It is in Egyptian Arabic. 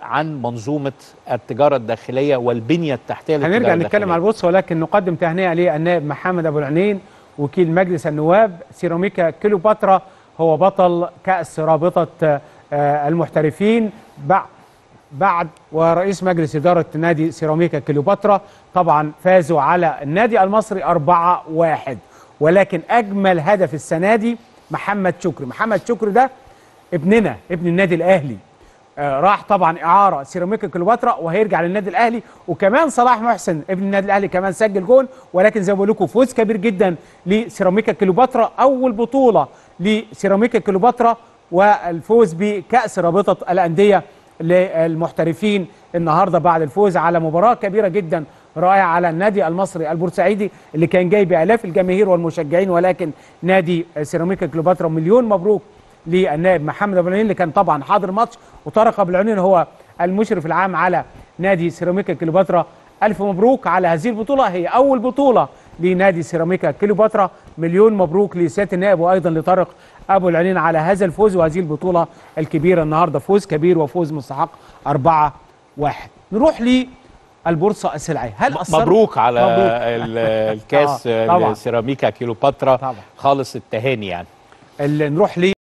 عن منظومه التجاره الداخليه والبنيه التحتيه للتجاره هنرجع نتكلم الداخلية. على البورصه ولكن نقدم تهنئه للنائب محمد ابو العنين وكيل مجلس النواب سيراميكا كيلوباترا هو بطل كاس رابطه آه، المحترفين بعد بعد ورئيس مجلس اداره نادي سيراميكا كيلوباترا طبعا فازوا على النادي المصري 4-1 ولكن اجمل هدف السنه دي محمد شكري محمد شكري ده ابننا ابن النادي الاهلي آه، راح طبعا اعاره سيراميكا كليوباترا وهيرجع للنادي الاهلي وكمان صلاح محسن ابن النادي الاهلي كمان سجل جول ولكن زي ما بقول لكم فوز كبير جدا لسيراميكا كليوباترا اول بطوله لسيراميكا كليوباترا والفوز بكاس رابطه الانديه للمحترفين النهارده بعد الفوز على مباراه كبيره جدا رائعه على النادي المصري البورسعيدي اللي كان جاي بالاف الجماهير والمشجعين ولكن نادي سيراميكا كليوباترا مليون مبروك للنائب محمد ابو العنين اللي كان طبعا حاضر الماتش وطارق ابو العنين هو المشرف العام على نادي سيراميكا كليوباترا الف مبروك على هذه البطوله هي اول بطوله لنادي سيراميكا كليوباترا مليون مبروك لسياده النائب وايضا لطارق ابو العنين على هذا الفوز وهذه البطوله الكبيره النهارده فوز كبير وفوز مستحق 4 1 نروح للبورصه السلعيه هل أثرت؟ مبروك على مبروك. ال- الكاس آه، طبعاً. سيراميكا كيلوباترا طبعاً. خالص التهاني يعني ال- نروح